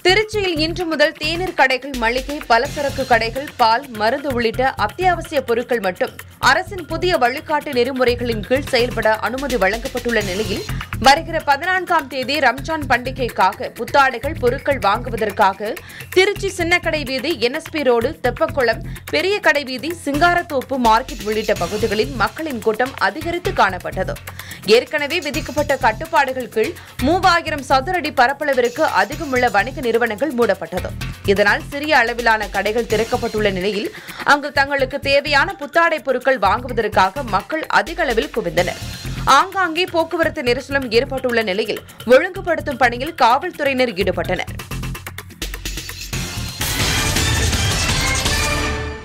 திருச்சியில் இன்று முதல் தேநீர் கடைகள் மளிகை பலசரக்கு கடைகள் பால் மருந்து உள்ளிட்ட அத்தியாவசிய பொருட்கள் மட்டும் அரசின் புதிய வழிகாட்டு நெறிமுறைகளின் கீழ் செயல்பட அனுமதி வழங்கப்பட்டுள்ள நிலையில் வருகிற பதினான்காம் தேதி ரம்ஜான் பண்டிகைக்காக புத்தாடைகள் பொருட்கள் வாங்குவதற்காக திருச்சி சின்னக்கடை வீதி என்எஸ்பி ரோடு தெப்பக்குளம் பெரிய கடை வீதி சிங்காரத்தோப்பு மார்க்கெட் உள்ளிட்ட பகுதிகளில் மக்களின் கூட்டம் அதிகரித்து காணப்பட்டது ஏற்கனவே விதிக்கப்பட்ட கட்டுப்பாடுகள் கீழ் மூவாயிரம் சதுர அடி பரப்பளவிற்கு அதிகமுள்ள வணிக நிறுவனங்கள் மூடப்பட்டது இதனால் சிறிய அளவிலான கடைகள் திறக்கப்பட்டுள்ள நிலையில் அங்கு தங்களுக்கு தேவையான புத்தாடை பொருட்கள் வாங்குவதற்காக மக்கள் அதிக அளவில் குவிந்தனர் ஆங்காங்கே போக்குவரத்து நெரிசலும் ஏற்பட்டுள்ள நிலையில் ஒழுங்குபடுத்தும் பணியில் காவல்துறையினர் ஈடுபட்டனர்